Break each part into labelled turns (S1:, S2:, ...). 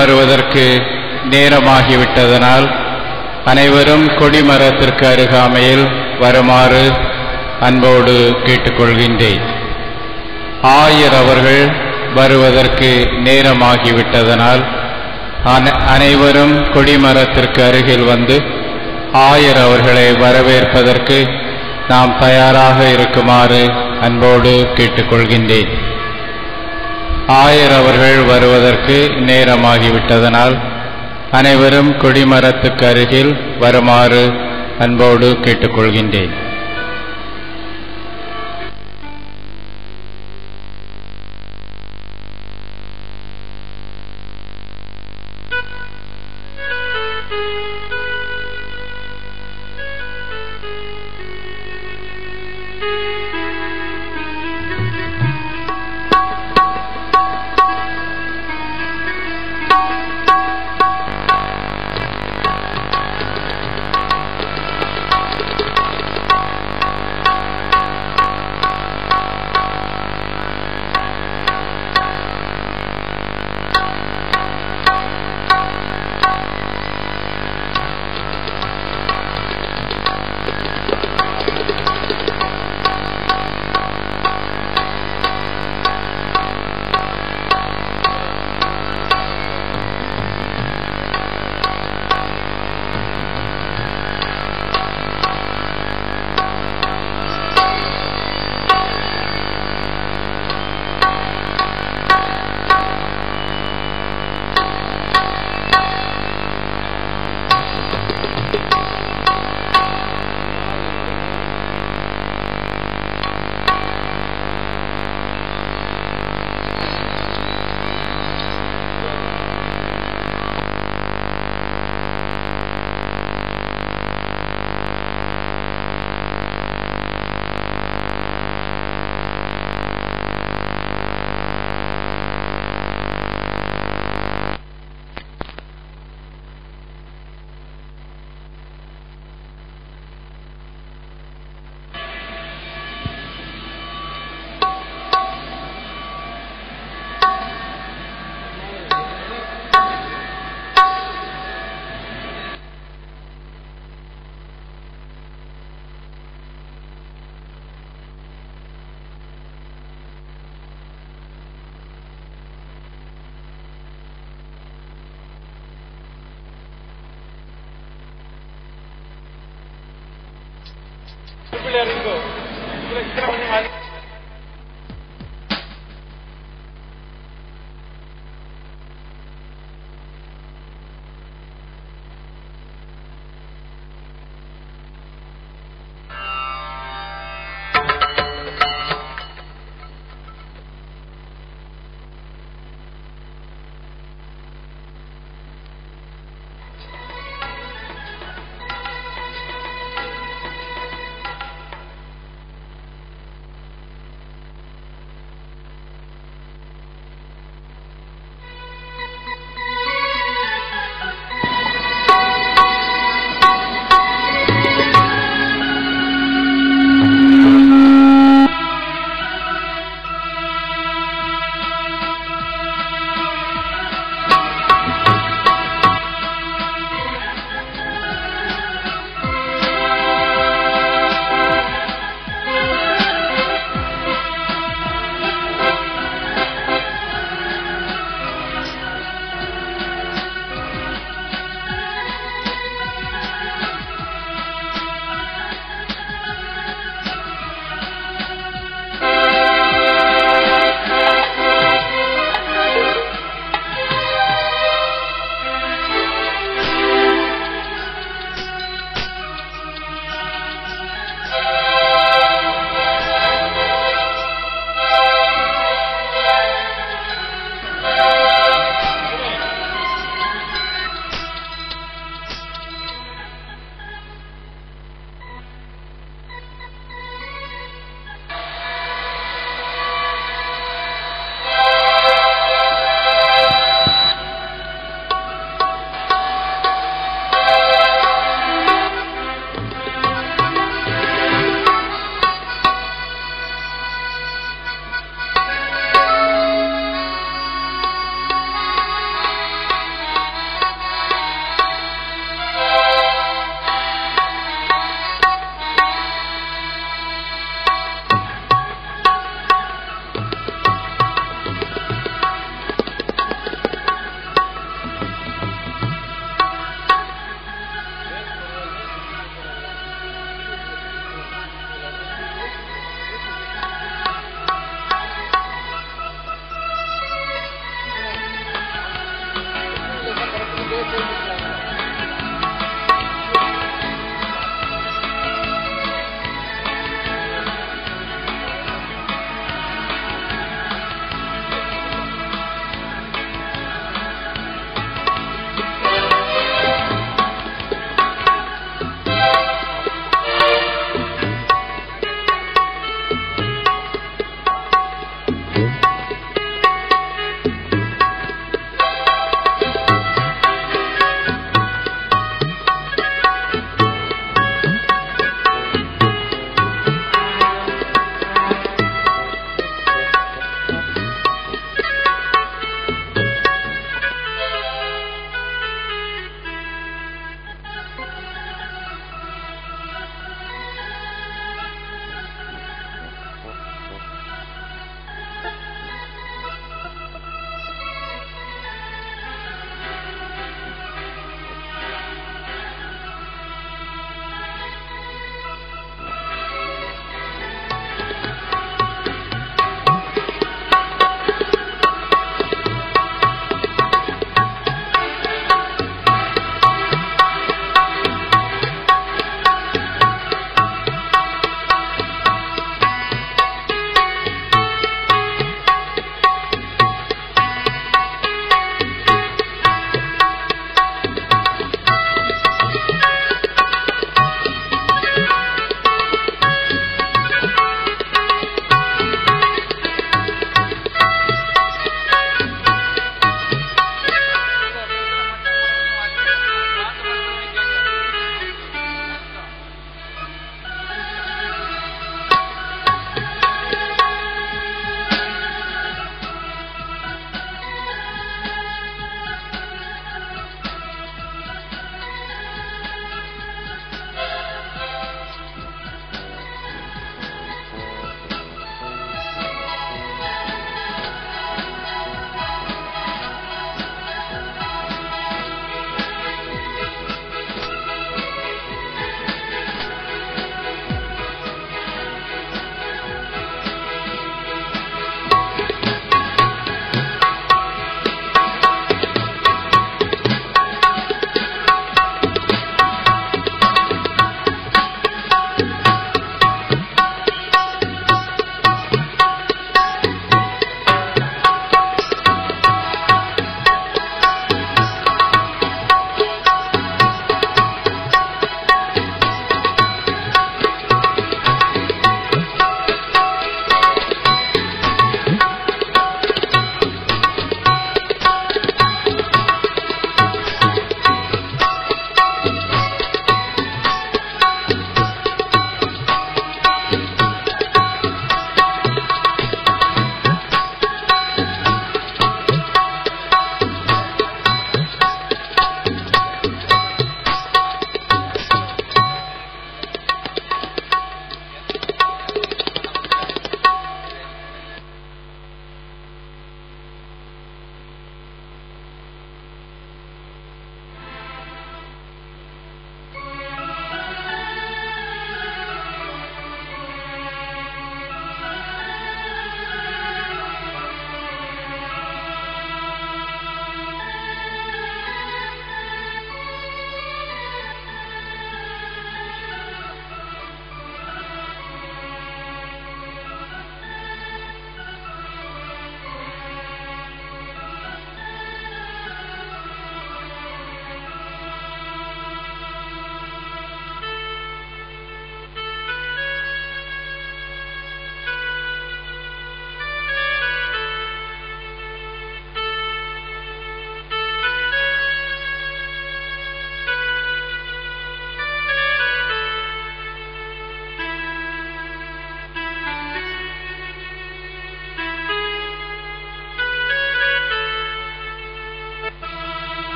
S1: வருவதற்கு நேரமாகிவிட்டதனால் அனைவரும் கொடிமரத்திற்கு அருகாமையில் வருமாறு அன்போடு கேட்டுக்கொள்கின்றேன் ஆயர் அவர்கள் வருவதற்கு நேரமாகிவிட்டதனால் அன- அனைவரும் கொடிமரத்திற்கு அருகில் வந்து ஆயர் அவர்களை வரவேற்பதற்கு நாம் தயாராக இருக்குமாறு அன்போடு கேட்டுக்கொள்கின்றேன் ஆயர் அவர்கள் வருவதற்கு நேரமாகிவிட்டதனால் அனைவரும் கொடிமரத்துக்கு அருகில் வருமாறு அன்போடு கேட்டுக்கொள்கின்றேன்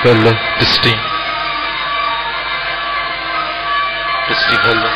S2: Hello. Testing. Testing. Hello.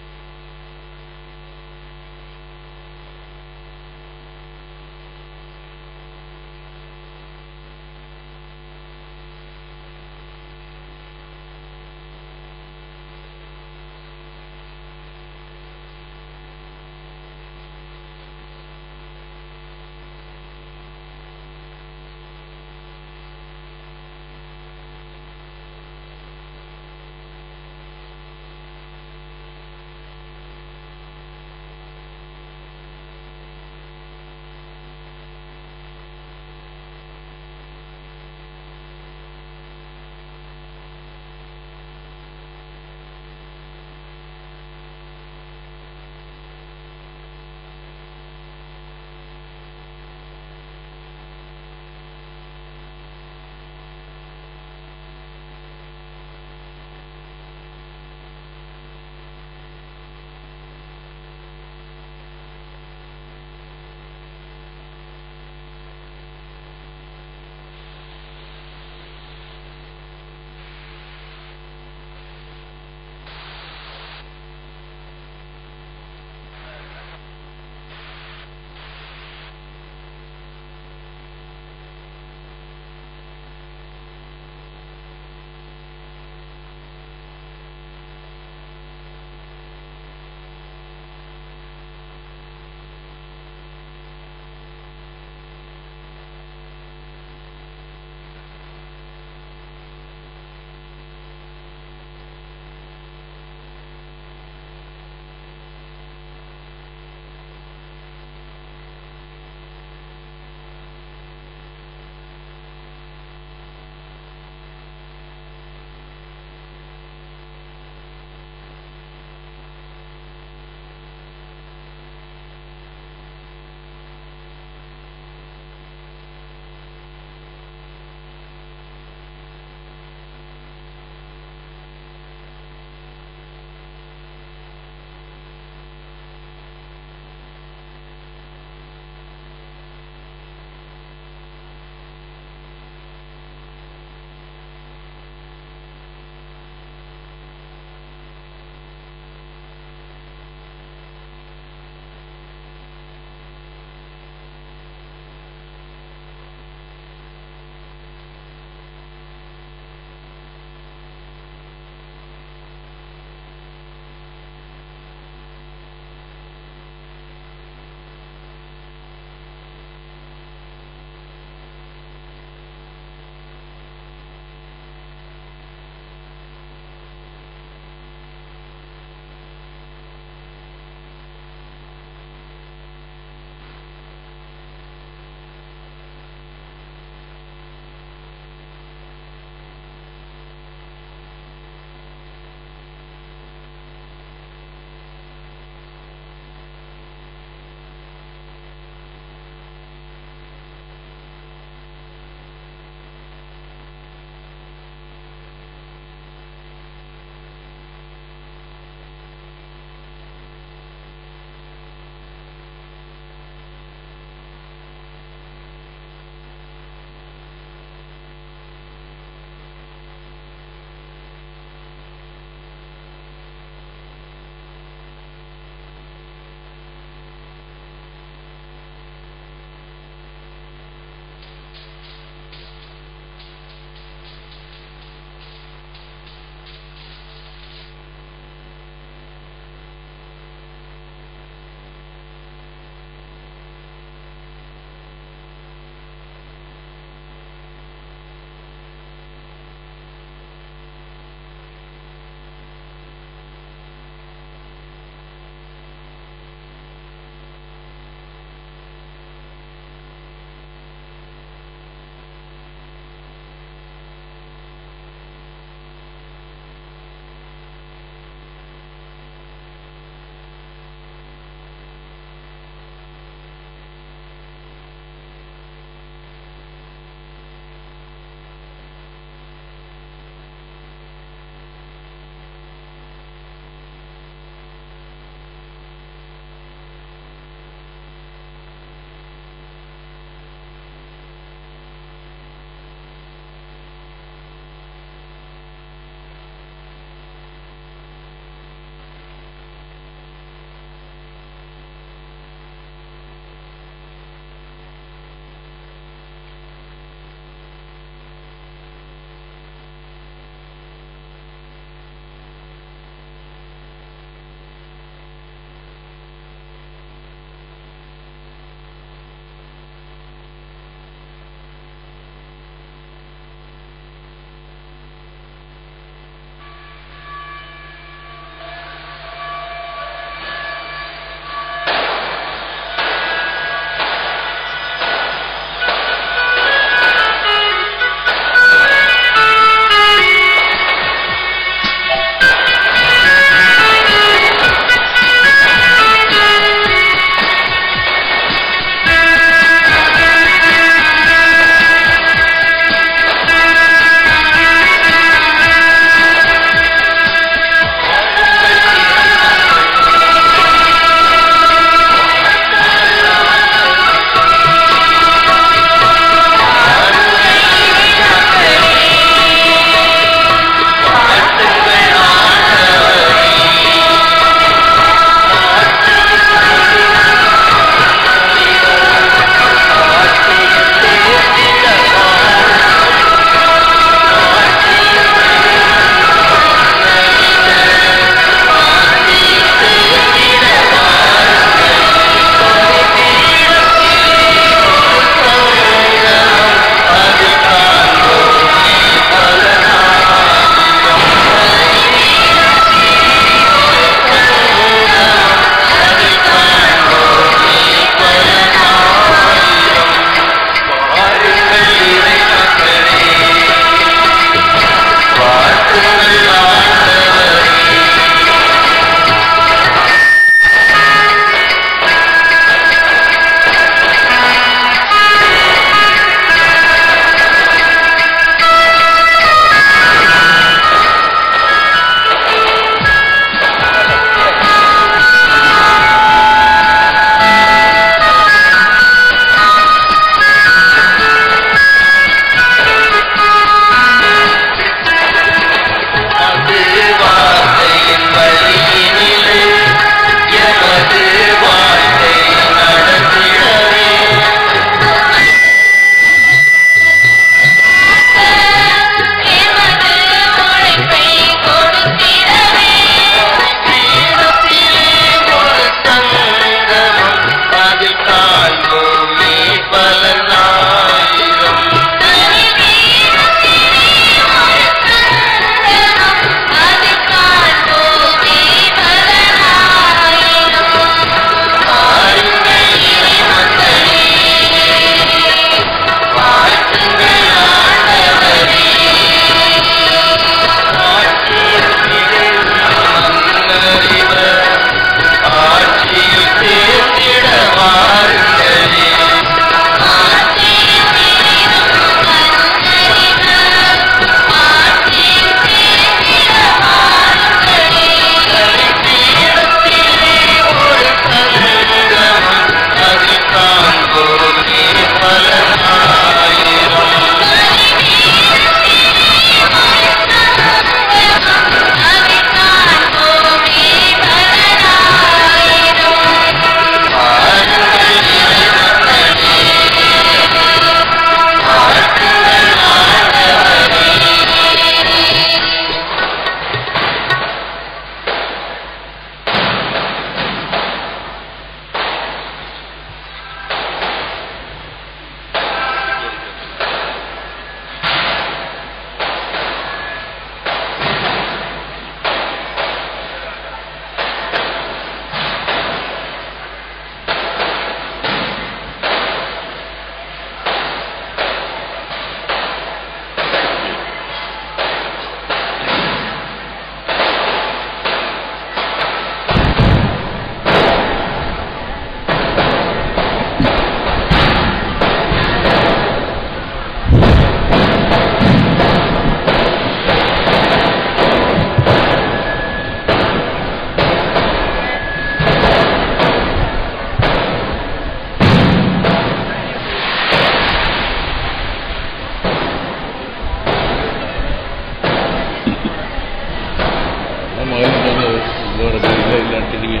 S3: நினைக்கிறீங்க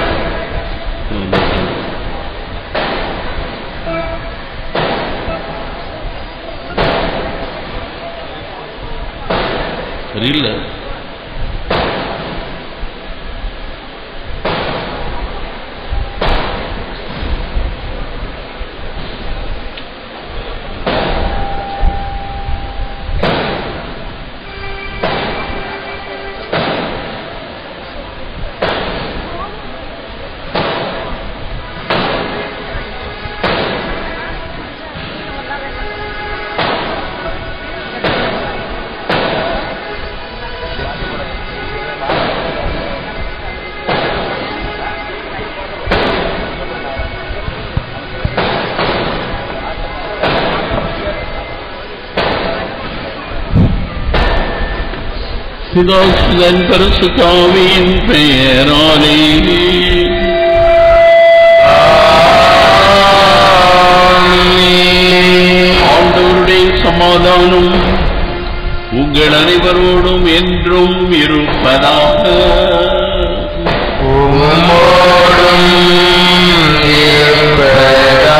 S3: தெரியல பிதாசுதன் பரிசுத்தாவியின் பெயராலே ஆண்டவருடைய சமாதானம் உங்கள் அனைவரோடும் என்றும் இருப்பதாக
S2: உம்மோடும் இருப்பதா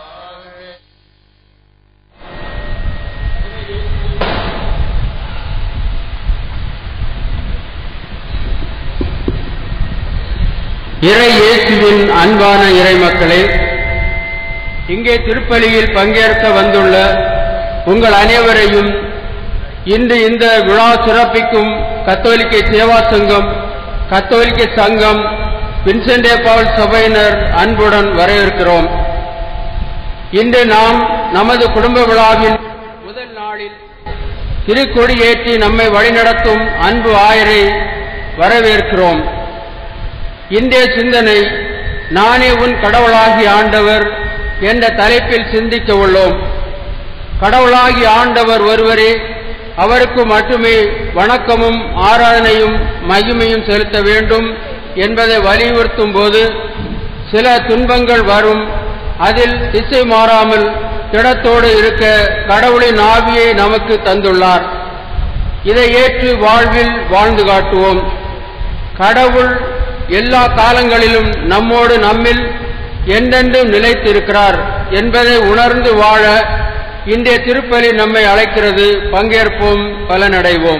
S4: இறை இயேசுவின் அன்பான இறை மக்களே இங்கே திருப்பலியில் பங்கேற்க வந்துள்ள உங்கள் அனைவரையும் இன்று இந்த விழா சிறப்பிக்கும் கத்தோலிக்க சேவா சங்கம் கத்தோலிக்க சங்கம் வின்சென்டே பவுல் சபையினர் அன்புடன் வரவேற்கிறோம் இன்று நாம் நமது குடும்ப விழாவின் முதல் நாளில் திருக்கொடி ஏற்றி நம்மை வழிநடத்தும் அன்பு ஆயரை வரவேற்கிறோம் இன்றைய சிந்தனை நானே உன் கடவுளாகி ஆண்டவர் என்ற தலைப்பில் சிந்திக்க உள்ளோம் கடவுளாகி ஆண்டவர் ஒருவரே அவருக்கு மட்டுமே வணக்கமும் ஆராதனையும் மகிமையும் செலுத்த வேண்டும் என்பதை வலியுறுத்தும் போது சில துன்பங்கள் வரும் அதில் திசை மாறாமல் திடத்தோடு இருக்க கடவுளின் ஆவியை நமக்கு தந்துள்ளார் இதை ஏற்று வாழ்வில் வாழ்ந்து காட்டுவோம் கடவுள் எல்லா காலங்களிலும் நம்மோடு நம்மில் என்றென்றும் நிலைத்திருக்கிறார் என்பதை உணர்ந்து வாழ இன்றைய திருப்பலி நம்மை அழைக்கிறது பங்கேற்போம் பலனடைவோம்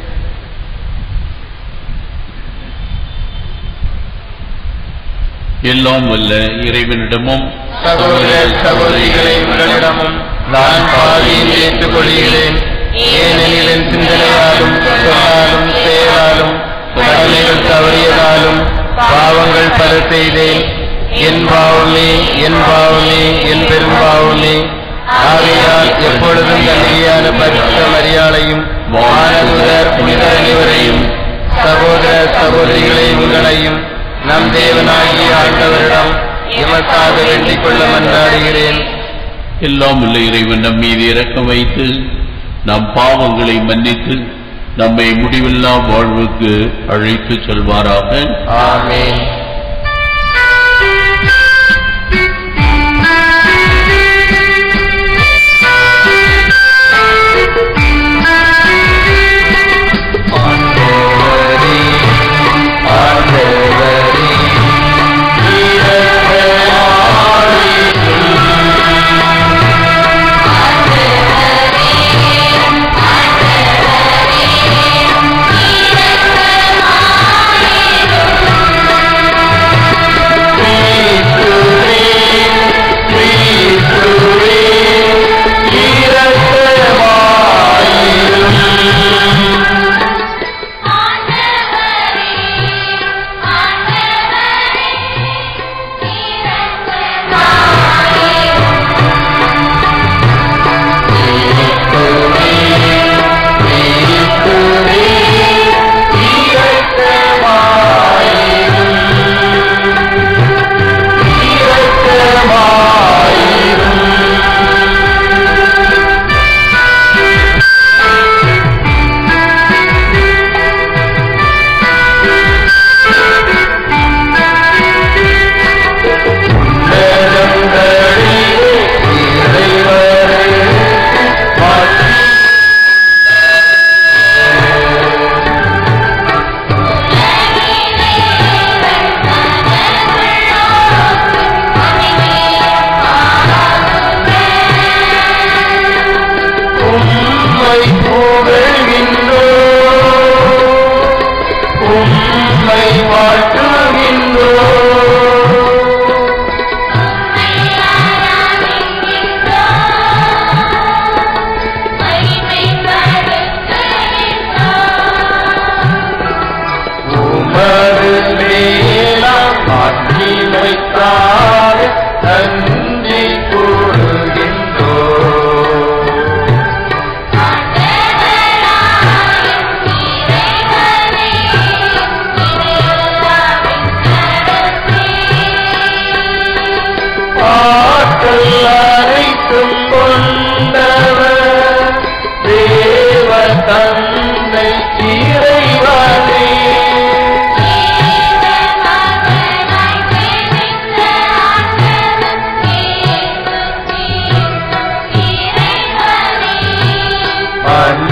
S3: எல்லாம் வல்ல இறைவனிடமும்
S2: சகோதர சகோதரிகளை உங்களிடமும் நான் பாவியில் ஏற்றுக்கொள்கிறேன் ஏனெனில் என் சிந்தனையாலும் சொல்லாலும் செயலாலும் கடமைகள் தவறியதாலும் பாவங்கள் பல செய்தேன் என் பாவமே என் பாவமே என் பெரும் பாவமே ஆகையால் எப்பொழுதும் கல்வியான பரிசுத்த மரியாதையும் மாணவர் புனிதர் அனைவரையும் சகோதர சகோதரிகளை உங்களையும் நம் தேவனாகிய ஆண்டவரிடம் எமக்காக வேண்டிக் கொள்ள மன்றாடுகிறேன்
S3: எல்லாம் உள்ள இறைவன் நம் மீது இரக்கம் வைத்து நம் பாவங்களை மன்னித்து நம்மை முடிவில்லா வாழ்வுக்கு அழைத்துச் செல்வாராக
S2: ஆமென் ஆண்டவரே ஆண்டவரே
S5: ஆண்டவரே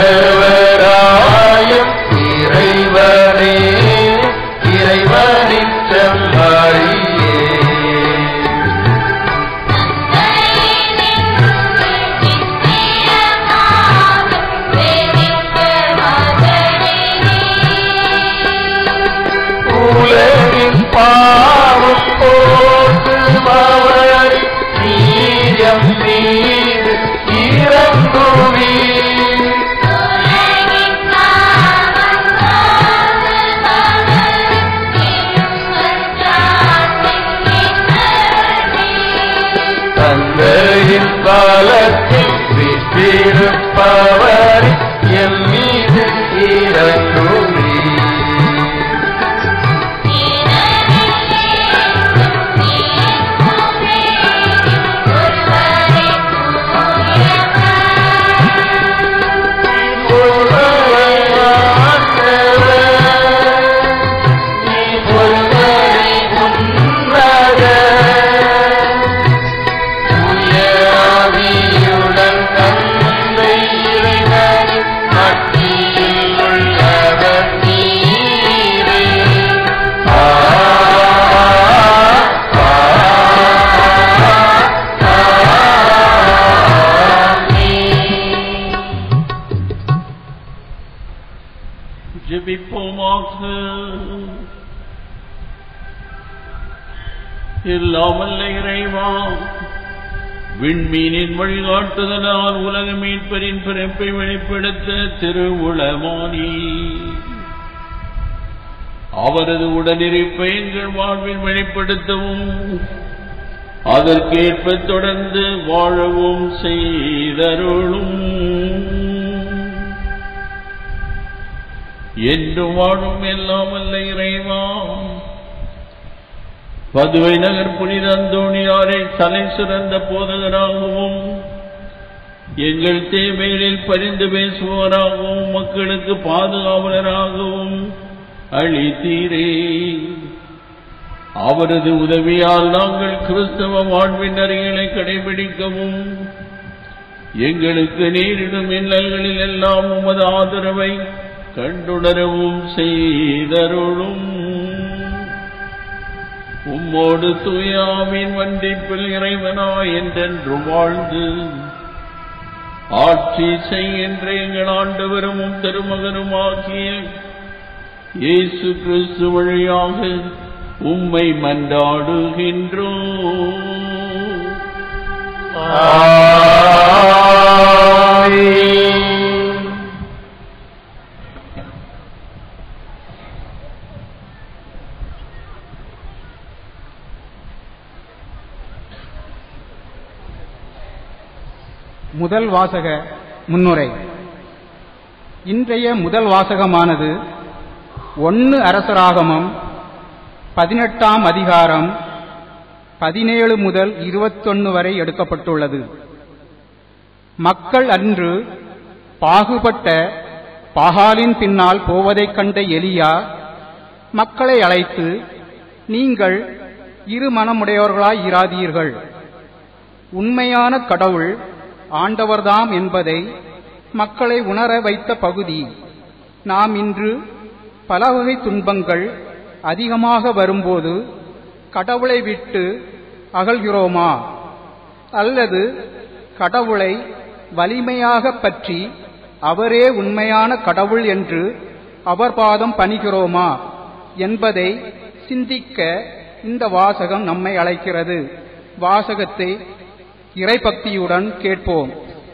S2: நல்லவராயும் இறைவனே இறைவனின் செம்மறியே உலகின் பாவம் போக்குபவர் நீயம் மீது இறங்குவீர் தந்தையின் பலத்தில் விட்டிருப்பவர் என் மீது இறங்குவீர்
S3: ஜெபிப்போமாக இல்லாமல்ல இறைவா விண்மீனின் வழிகாட்டுதலால் உலக மீட்பரின் பிறப்பை வெளிப்படுத்த திருவுளமானி அவரது உடனிருப்பை எங்கள் வாழ்வில் வெளிப்படுத்தவும் அதற்கேற்ப தொடர்ந்து வாழவும் செய்தருளும் என்று வாழும் எல்லாம் அல்ல இறைவா பதுவை நகர் புனித அந்தோணியாரை தலை சிறந்த போதகராகவும் எங்கள் தேவைகளில் பரிந்து பேசுவோராகவும் மக்களுக்கு பாதுகாவலராகவும் அளித்தீரே அவரது உதவியால் நாங்கள் கிறிஸ்தவ வாழ்வின் நெறிகளை கடைபிடிக்கவும் எங்களுக்கு நேரிடும் இன்னல்களில் எல்லாம் உமது ஆதரவை கண்டுணரவும் செய்தருளும் உம்மோடு தூயாவின் வண்டிப்பில் இறைவனாய் என்றென்று வாழ்ந்து ஆட்சி செய்கின்ற எங்கள் ஆண்டவரும் உம் திருமகனுமாகிய இயேசு கிறிஸ்து வழியாக உம்மை மன்றாடுகின்றோம்
S5: முதல் வாசக முன்னுரை இன்றைய முதல் வாசகமானது ஒன்னு அரசராகமம் பதினெட்டாம் அதிகாரம் பதினேழு முதல் இருபத்தொன்னு வரை எடுக்கப்பட்டுள்ளது மக்கள் அன்று பாகுபட்ட பாகாலின் பின்னால் போவதைக் கண்ட எலியா மக்களை அழைத்து நீங்கள் இரு மனமுடையவர்களாய் இராதீர்கள் உண்மையான கடவுள் ஆண்டவர்தாம் என்பதை மக்களை உணர வைத்த பகுதி நாம் இன்று பல வகை துன்பங்கள் அதிகமாக வரும்போது கடவுளை விட்டு அகல்கிறோமா அல்லது கடவுளை வலிமையாக பற்றி அவரே உண்மையான கடவுள் என்று அவர் பாதம் பணிகிறோமா என்பதை சிந்திக்க இந்த வாசகம் நம்மை அழைக்கிறது வாசகத்தை இறைபக்தியுடன் கேட்போம்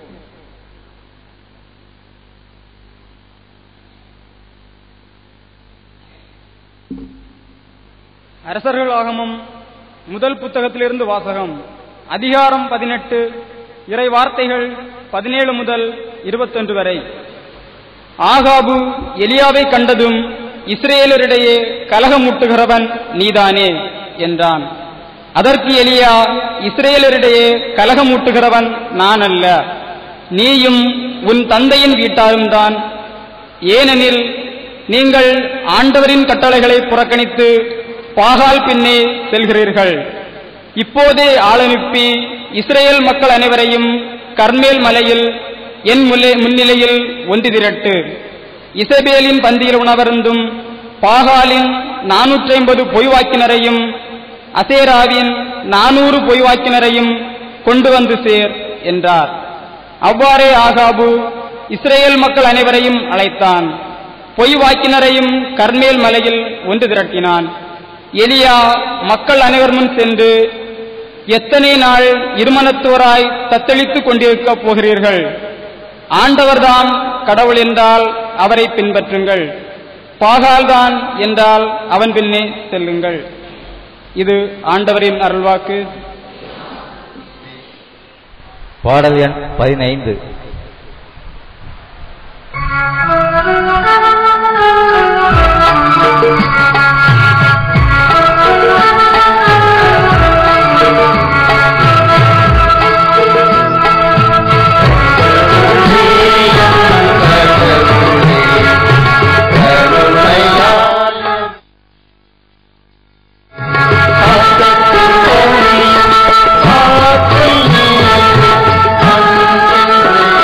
S6: அரசர்கள் ஆகமம் முதல் புத்தகத்திலிருந்து வாசகம் அதிகாரம் பதினெட்டு இறை வார்த்தைகள் பதினேழு முதல் இருபத்தொன்று வரை ஆகாபு எலியாவை கண்டதும் இஸ்ரேலரிடையே கலகமூட்டுகிறவன் நீதானே என்றான் அதற்கு எலியா இஸ்ரேலரிடையே கலகமூட்டுகிறவன் நான் அல்ல நீயும் உன் தந்தையின் வீட்டாரும் தான் ஏனெனில் நீங்கள் ஆண்டவரின் கட்டளைகளை புறக்கணித்து பாகால் பின்னே செல்கிறீர்கள் இப்போதே ஆளனுப்பி இஸ்ரேல் மக்கள் அனைவரையும் கர்மேல் மலையில் என் முல்லை- முன்னிலையில் ஒன்று திரட்டு இசபேலின் பந்தியில் உணவருந்தும் பாகாலின் நானூற்றி ஐம்பது பொய்வாக்கினரையும் அசேராவின் நானூறு பொய்வாக்கினரையும் கொண்டு வந்து சேர் என்றார் அவ்வாறே ஆகாபு இஸ்ரேல் மக்கள் அனைவரையும் அழைத்தான் பொய் வாக்கினரையும் கர்மேல் மலையில் ஒன்று திரட்டினான் எலியா மக்கள் அனைவர் முன் சென்று எத்தனை நாள் இருமனத்தோராய் தத்தளித்துக் கொண்டிருக்கப் போகிறீர்கள் ஆண்டவர்தாம் கடவுள் என்றால் அவரை பின்பற்றுங்கள் பாகால்தான் என்றால் அவன் பின்னே செல்லுங்கள் இது ஆண்டவரின் அருள்வாக்கு
S7: பாடல் எண் பதினைந்து
S2: கருணையால்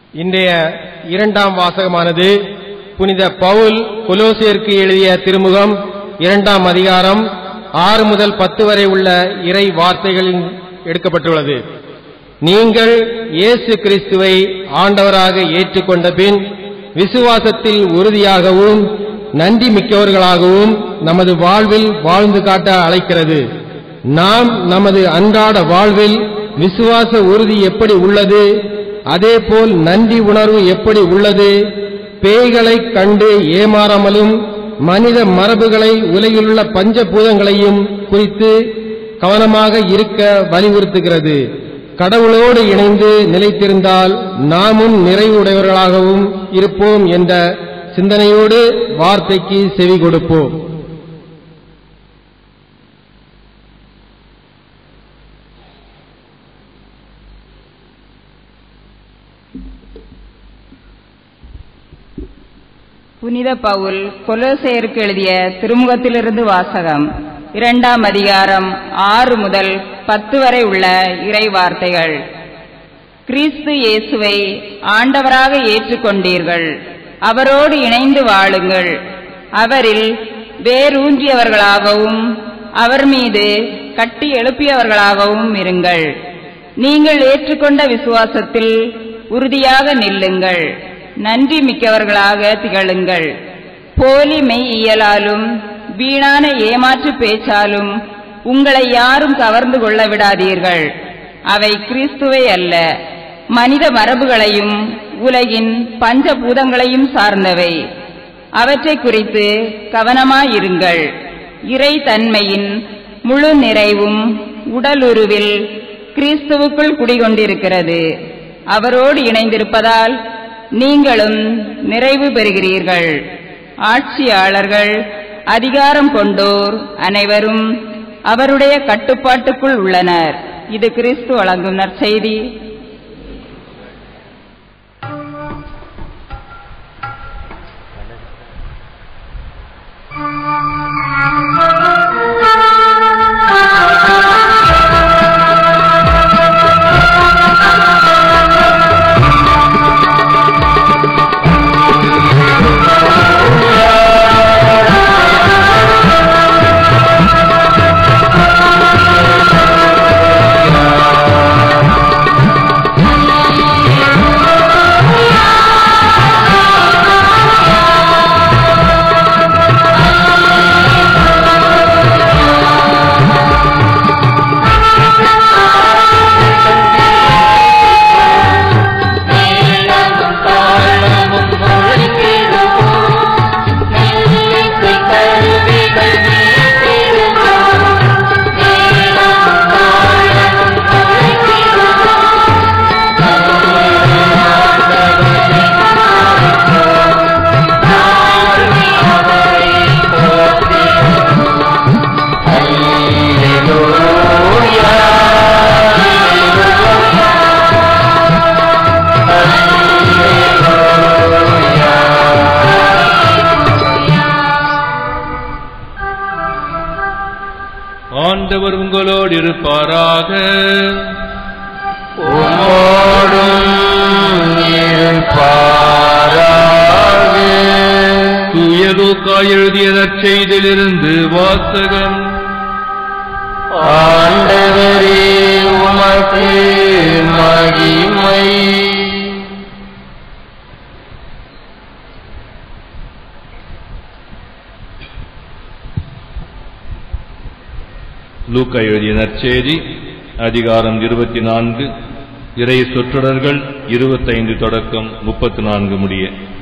S8: இன்றைய இரண்டாம் வாசகமானது புனித பவுல் கொலோசியருக்கு எழுதிய திருமுகம் இரண்டாம் அதிகாரம் ஆறு முதல் பத்து வரை உள்ள இறை வார்த்தைகளில் எடுக்கப்பட்டுள்ளது நீங்கள் இயேசு கிறிஸ்துவை ஆண்டவராக ஏற்றுக்கொண்ட பின் விசுவாசத்தில் உறுதியாகவும் நன்றி மிக்கவர்களாகவும் நமது வாழ்வில் வாழ்ந்து காட்ட அழைக்கிறது நாம் நமது அன்றாட வாழ்வில் விசுவாச உறுதி எப்படி உள்ளது அதேபோல் நன்றி உணர்வு எப்படி உள்ளது பேய்களைக் கண்டு ஏமாறாமலும் மனித மரபுகளை உலகிலுள்ள பஞ்சபூதங்களையும் குறித்து கவனமாக இருக்க வலியுறுத்துகிறது கடவுளோடு இணைந்து நிலைத்திருந்தால் நாமும் நிறைவுடையவர்களாகவும் இருப்போம் என்ற சிந்தனையோடு வார்த்தைக்கு செவி கொடுப்போம்
S9: புனித பவுல் கொலோசேயருக்கு எழுதிய திருமுகத்திலிருந்து வாசகம் இரண்டாம் அதிகாரம் ஆறு முதல் பத்து வரை உள்ள இறை வார்த்தைகள் கிறிஸ்து இயேசுவை ஆண்டவராக ஏற்றுக்கொண்டீர்கள் அவரோடு இணைந்து வாழுங்கள் அவரில் வேரூன்றியவர்களாகவும் அவர் மீது கட்டி எழுப்பியவர்களாகவும் இருங்கள் நீங்கள் ஏற்றுக்கொண்ட விசுவாசத்தில் உறுதியாக நில்லுங்கள் நன்றி மிக்கவர்களாக திகழுங்கள் போலி மெய் இயலாலும் வீணான ஏமாற்று பேச்சாலும் உங்களை யாரும் கவர்ந்து கொள்ள விடாதீர்கள் அவை கிறிஸ்துவை அல்ல மனித மரபுகளையும் உலகின் பஞ்சபூதங்களையும் சார்ந்தவை அவற்றை குறித்து கவனமாயிருங்கள் இறை தன்மையின் முழு நிறைவும் உடலுருவில் கிறிஸ்துவுக்குள் குடிகொண்டிருக்கிறது அவரோடு இணைந்திருப்பதால் நீங்களும் நிறைவு பெறுகிறீர்கள் ஆட்சியாளர்கள் அதிகாரம் கொண்டோர் அனைவரும் அவருடைய கட்டுப்பாட்டுக்குள் உள்ளனர் இது கிறிஸ்து வழங்கும் நற்செய்தி
S3: ஆண்டவர் உங்களோடு இருப்பாராக தூயலூக்கா எழுதிய நற்செய்தியிலிருந்து வாசகம்
S2: ஆண்டவரே உமக்கு மகிமை
S3: லூக்கா எழுதிய நற்செய்தி அதிகாரம் இருபத்தி நான்கு இறை சொற்றொடர்கள் இருபத்தைந்து தொடக்கம் முப்பத்து நான்கு முடிய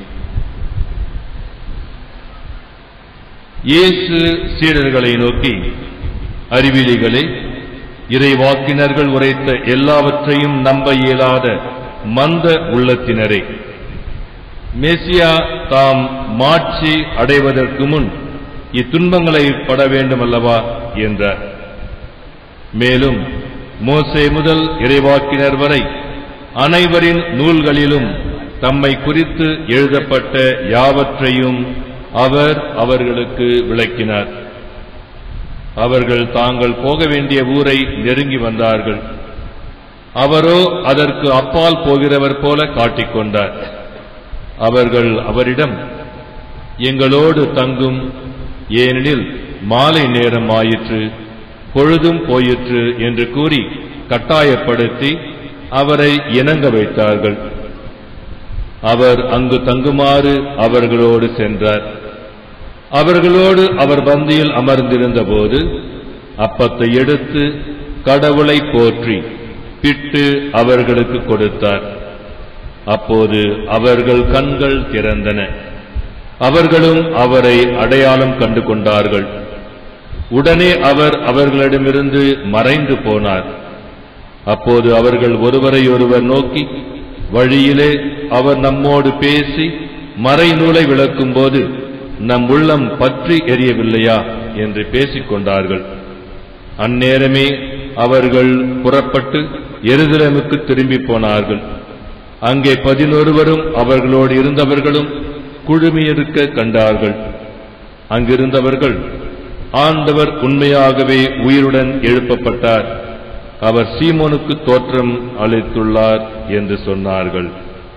S3: இயேசு சீடர்களை நோக்கி அறிவிலிகளே இறைவாக்கினர்கள் உரைத்த எல்லாவற்றையும் நம்ப இயலாத மந்த உள்ளத்தினரே மெசியா தாம் மாட்சி அடைவதற்கு முன் இத்துன்பங்களை பட வேண்டுமல்லவா என்றார் மேலும் மோசே முதல் இறைவாக்கினர் வரை அனைவரின் நூல்களிலும் தம்மை குறித்து எழுதப்பட்ட யாவற்றையும் அவர் அவர்களுக்கு விளக்கினார் அவர்கள் தாங்கள் போக வேண்டிய ஊரை நெருங்கி வந்தார்கள்
S10: அவரோ அதற்கு அப்பால் போகிறவர் போல காட்டிக்கொண்டார் அவர்கள் அவரிடம் எங்களோடு தங்கும் ஏனெனில் மாலை நேரம் ஆயிற்று பொழுதும் போயிற்று என்று கூறி கட்டாயப்படுத்தி அவரை இணங்க வைத்தார்கள் அவர் அங்கு தங்குமாறு அவர்களோடு சென்றார் அவர்களோடு அவர் பந்தியில் அமர்ந்திருந்தபோது அப்பத்தை எடுத்து கடவுளை போற்றி பிட்டு அவர்களுக்கு கொடுத்தார் அப்போது அவர்கள் கண்கள் திறந்தன அவர்களும் அவரை அடையாளம் கண்டு கொண்டார்கள் உடனே அவர் அவர்களிடமிருந்து மறைந்து போனார் அப்போது அவர்கள் ஒருவரையொருவர் நோக்கி வழியிலே அவர் நம்மோடு பேசி மறைநூலை விளக்கும்போது நம் உள்ளம் பற்றி எரியவில்லையா என்று பேசிக் கொண்டார்கள் அந்நேரமே அவர்கள் புறப்பட்டு எருசலேமுக்கு திரும்பி போனார்கள் அங்கே பதினொருவரும் அவர்களோடு இருந்தவர்களும் குழுமியிருக்க கண்டார்கள் அங்கிருந்தவர்கள் ஆண்டவர் உண்மையாகவே உயிருடன் எழுப்பப்பட்டார் அவர் சீமோனுக்கு தோற்றம் அளித்துள்ளார் என்று சொன்னார்கள்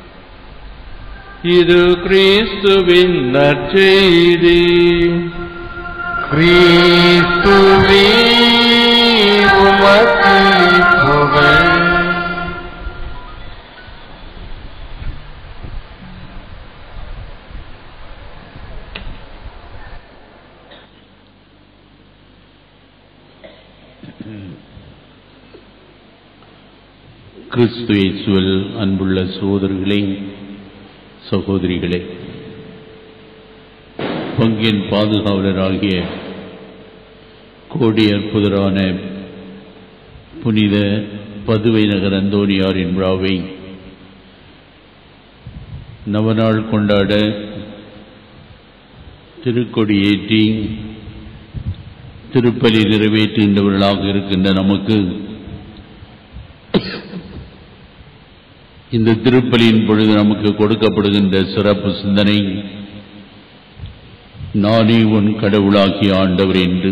S10: இது கிறிஸ்துவின் நற்செய்தி
S2: கிறிஸ்துவே உமக்கு புகழ்
S3: கிறிஸ்து இயேசுவில் அன்புள்ள சகோதரர்களே சகோதரிகளே பங்கின் பாதுகாவலராகிய கோடி அற்புதரான புனித பதுவை நகர் அந்தோணியாரின் விழாவை நவநாள் கொண்டாட திருக்கொடி ஏற்றி திருப்பலி நிறைவேற்றுகின்றவர்களாக இருக்கின்ற நமக்கு இந்த திருப்பலியின் பொழுது நமக்கு கொடுக்கப்படுகின்ற சிறப்பு சிந்தனை நானே உன் கடவுளாகிய ஆண்டவர் என்று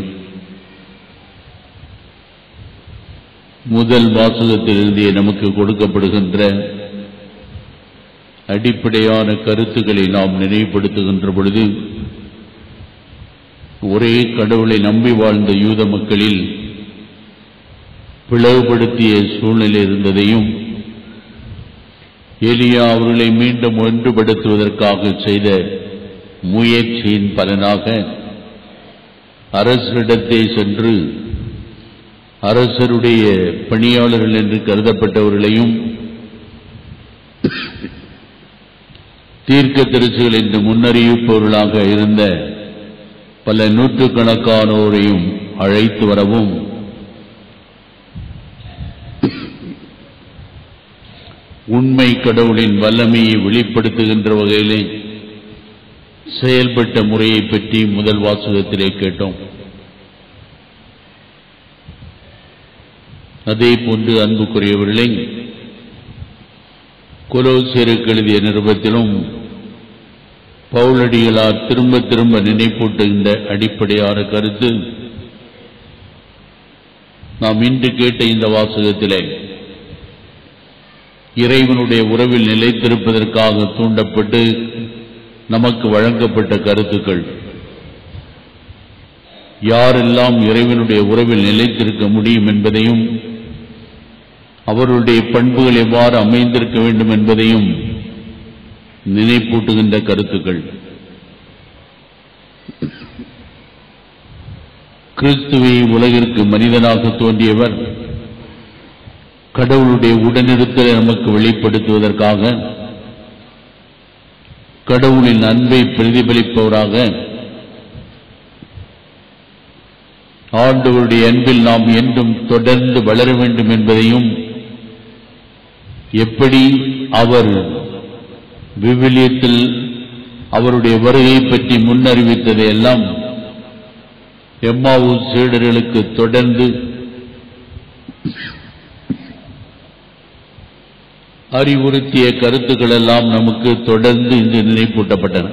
S3: முதல் வாசகத்திலிருந்தே நமக்கு கொடுக்கப்படுகின்ற அடிப்படையான கருத்துக்களை நாம் நினைவுபடுத்துகின்ற பொழுது ஒரே கடவுளை நம்பி வாழ்ந்த யூத மக்களில் பிளவுபடுத்திய சூழ்நிலை இருந்ததையும் எலியா அவர்களை மீண்டும் ஒன்றுபடுத்துவதற்காக செய்த முயற்சியின் பலனாக அரசரிடத்தே சென்று அரசருடைய பணியாளர்கள் என்று கருதப்பட்டவர்களையும் தீர்க்க தரிசிகள் என்று முன்னறிவிப்பவர்களாக இருந்த பல நூற்றுக்கணக்கானோரையும் அழைத்து வரவும் உண்மை கடவுளின் வல்லமையை வெளிப்படுத்துகின்ற வகையிலே செயல்பட்ட முறையை பற்றி முதல் வாசகத்திலே கேட்டோம் அதே போன்று அன்புக்குரியவர்களை கொலோசியருக்கு எழுதிய நிருபத்திலும் பவுலடிகளார் திரும்ப திரும்ப நினைப்பூட்டுகின்ற அடிப்படையான கருத்து நாம் இன்று கேட்ட இந்த வாசகத்திலே இறைவனுடைய உறவில் நிலைத்திருப்பதற்காக தூண்டப்பட்டு நமக்கு வழங்கப்பட்ட கருத்துக்கள் யாரெல்லாம் இறைவனுடைய உறவில் நிலைத்திருக்க முடியும் என்பதையும் அவருடைய பண்புகள் எவ்வாறு அமைந்திருக்க வேண்டும் என்பதையும் நினைப்பூட்டுகின்ற கருத்துக்கள் கிறிஸ்துவை உலகிற்கு மனிதனாக தோன்றியவர் கடவுளுடைய உடனிருத்தலை நமக்கு வெளிப்படுத்துவதற்காக கடவுளின் அன்பை பிரதிபலிப்பவராக ஆண்டவருடைய அன்பில் நாம் என்றும் தொடர்ந்து வளர வேண்டும் என்பதையும் எப்படி அவர் விவிலியத்தில் அவருடைய வருகை பற்றி முன்னறிவித்ததை எல்லாம் எம்மாவு சீடர்களுக்கு தொடர்ந்து அறிவுறுத்திய கருத்துக்கள் எல்லாம் நமக்கு தொடர்ந்து இன்று நினைப்பூட்டப்பட்டன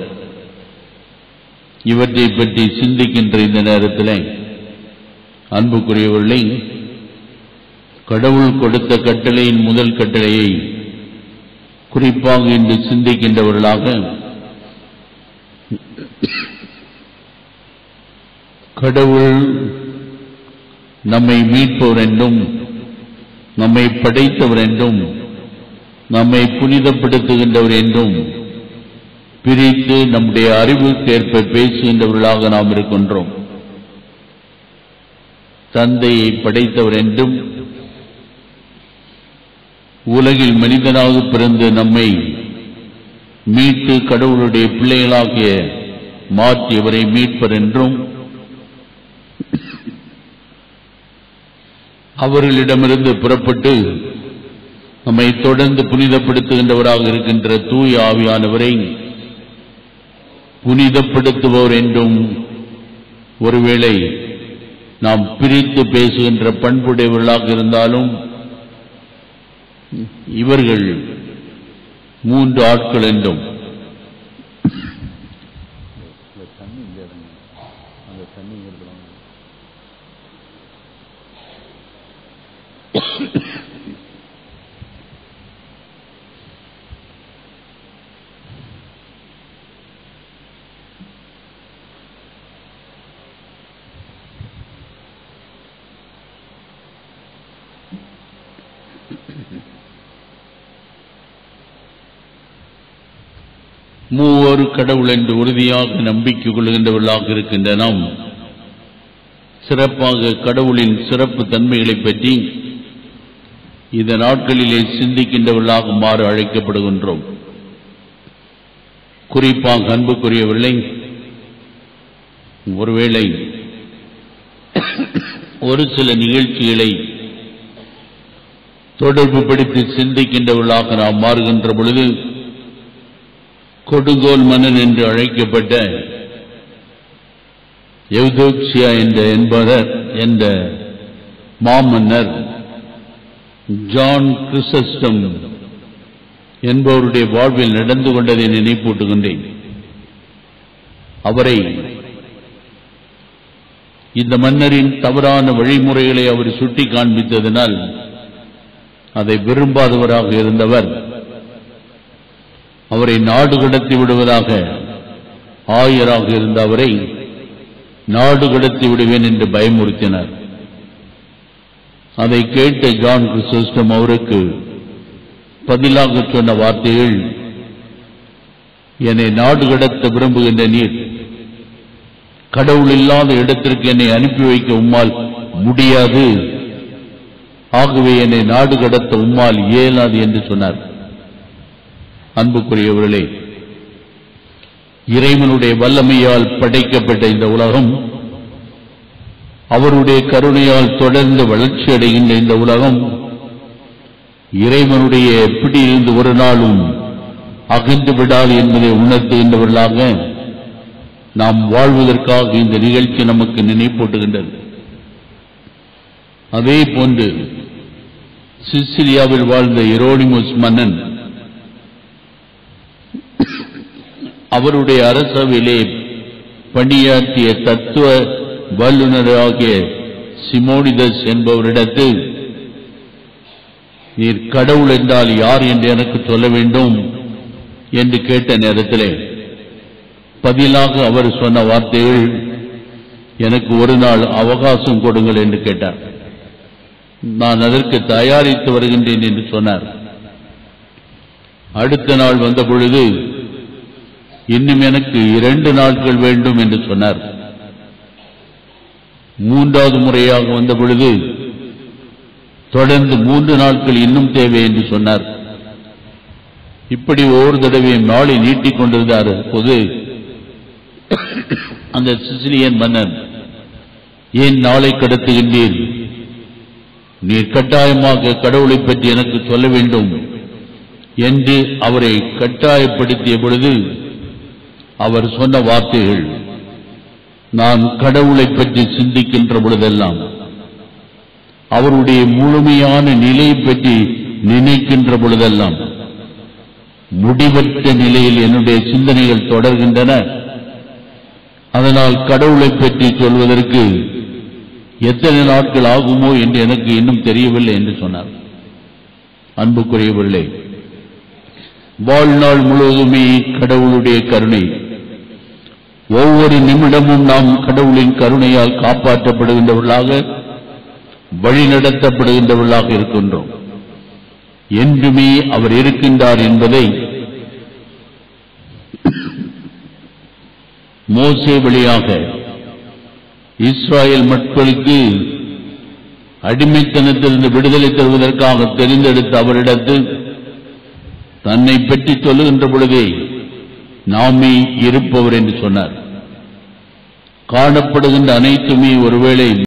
S3: இவற்றை பற்றி சிந்திக்கின்ற இந்த நேரத்தில் அன்புக்குரியவர்களை கடவுள் கொடுத்த கட்டளையின் முதல் கட்டளையை குறிப்பாக இன்று சிந்திக்கின்றவர்களாக கடவுள் நம்மை மீட்பவர் என்றும் நம்மை படைத்தவர் என்றும் நம்மை புனிதப்படுத்துகின்றவர் என்றும் பிரித்து நம்முடைய அறிவுக்கேற்ப பேசுகின்றவர்களாக நாம் இருக்கின்றோம் தந்தையை படைத்தவர் என்றும் உலகில் மனிதனாக பிறந்து நம்மை மீட்டு கடவுளுடைய பிள்ளைகளாகிய மாற்றியவரை மீட்பர் என்றும் அவர்களிடமிருந்து புறப்பட்டு நம்மை தொடர்ந்து புனிதப்படுத்துகின்றவராக இருக்கின்ற தூய ஆவியானவரை புனிதப்படுத்துபவர் என்றும் ஒருவேளை நாம் பிரித்து பேசுகின்ற பண்புடையவர்களாக இருந்தாலும் இவர்கள் மூன்று ஆட்கள் என்றும் மூவர் கடவுள் என்று உறுதியாக நம்பிக்கை கொள்கின்றவர்களாக இருக்கின்ற நாம் சிறப்பாக கடவுளின் சிறப்பு தன்மைகளைப் பற்றி இந்த நாட்களிலே சிந்திக்கின்றவர்களாக மாற அழைக்கப்படுகின்றோம் குறிப்பாக அன்புக்குரியவர்களை ஒருவேளை ஒரு சில நிகழ்ச்சிகளை தொடர்பு படுத்தி சிந்திக்கின்றவர்களாக நாம் மாறுகின்ற பொழுது கொடுங்கோல் மன்னன் என்று அழைக்கப்பட்ட எவ்தோக்சியா என்ற என்பவர் என்ற மாமன்னர் ஜான் கிறிசஸ்டம் என்பவருடைய வாழ்வில் நடந்து கொண்டதை நினைப்பூட்டுகின்றேன் அவரை இந்த மன்னரின் தவறான வழிமுறைகளை அவர் சுட்டி காண்பித்ததனால் அதை விரும்பாதவராக இருந்தவர் அவரை நாடு கடத்தி விடுவதாக ஆயராக இருந்த அவரை நாடு கடத்தி விடுவேன் என்று பயமுறுத்தினார் அதை கேட்ட ஜான் கிறிஸ்டம் அவருக்கு பதிலாக சொன்ன வார்த்தைகள் என்னை நாடு கடத்த விரும்புகின்ற நீர் கடவுள் இல்லாத இடத்திற்கு என்னை அனுப்பி வைக்க உம்மால் முடியாது ஆகவே என்னை நாடு கடத்த உம்மால் இயலாது என்று சொன்னார் அன்புக்குரியவர்களே இறைவனுடைய வல்லமையால் படைக்கப்பட்ட இந்த உலகம் அவருடைய கருணையால் தொடர்ந்து வளர்ச்சி அடைகின்ற இந்த உலகம் இறைவனுடைய பிடியிலிருந்து ஒரு நாளும் அகன்று விடாது என்பதை உணர்த்துகின்றவர்களாக நாம் வாழ்வதற்காக இந்த நிகழ்ச்சி நமக்கு நினைப்பூட்டுகின்றது அதே போன்று சிசிலியாவில் வாழ்ந்த எரோனிமஸ் மன்னன் அவருடைய அரசவையிலே பணியாற்றிய தத்துவ வல்லுநராகிய சிமோனிதஸ் என்பவரிடத்தில் நீர் கடவுள் என்றால் யார் என்று எனக்கு சொல்ல வேண்டும் என்று கேட்ட நேரத்திலே பதிலாக அவர் சொன்ன வார்த்தைகள் எனக்கு ஒரு நாள் அவகாசம் கொடுங்கள் என்று கேட்டார் நான் அதற்கு தயாரித்து வருகின்றேன் என்று சொன்னார் அடுத்த நாள் வந்த பொழுது இன்னும் எனக்கு இரண்டு நாட்கள் வேண்டும் என்று சொன்னார் மூன்றாவது முறையாக வந்த பொழுது தொடர்ந்து மூன்று நாட்கள் இன்னும் தேவை என்று சொன்னார் இப்படி ஒவ்வொரு தடவையும் நாளை நீட்டிக் கொண்டிருந்தார் போது அந்த சிசிலியன் மன்னன் ஏன் நாளை கடத்துகின்றீர் நீர் கட்டாயமாக கடவுளை பற்றி எனக்கு சொல்ல வேண்டும் என்று அவரை கட்டாயப்படுத்திய பொழுது அவர் சொன்ன வார்த்தைகள் நான் கடவுளை பற்றி சிந்திக்கின்ற பொழுதெல்லாம் அவருடைய முழுமையான நிலையை பற்றி நினைக்கின்ற பொழுதெல்லாம் முடிவற்ற நிலையில் என்னுடைய சிந்தனைகள் தொடர்கின்றன அதனால் கடவுளை பற்றி சொல்வதற்கு எத்தனை நாட்கள் ஆகுமோ என்று எனக்கு இன்னும் தெரியவில்லை என்று சொன்னார் அன்புக்குரியவர்களே வாழ்நாள் முழுவதுமே கடவுளுடைய கருணை ஒவ்வொரு நிமிடமும் நாம் கடவுளின் கருணையால் காப்பாற்றப்படுகின்றவர்களாக வழிநடத்தப்படுகின்றவர்களாக இருக்கின்றோம் என்றுமே அவர் இருக்கின்றார் என்பதை மோசே வழியாக இஸ்ராயேல் மக்களுக்கு அடிமைத்தனத்திலிருந்து விடுதலை தருவதற்காக தெரிந்தெடுத்த அவரிடத்தில் தன்னை பற்றி சொல்லுகின்ற பொழுதே நாமே இருப்பவர் என்று சொன்னார் காணப்படுகின்ற அனைத்துமே ஒருவேளை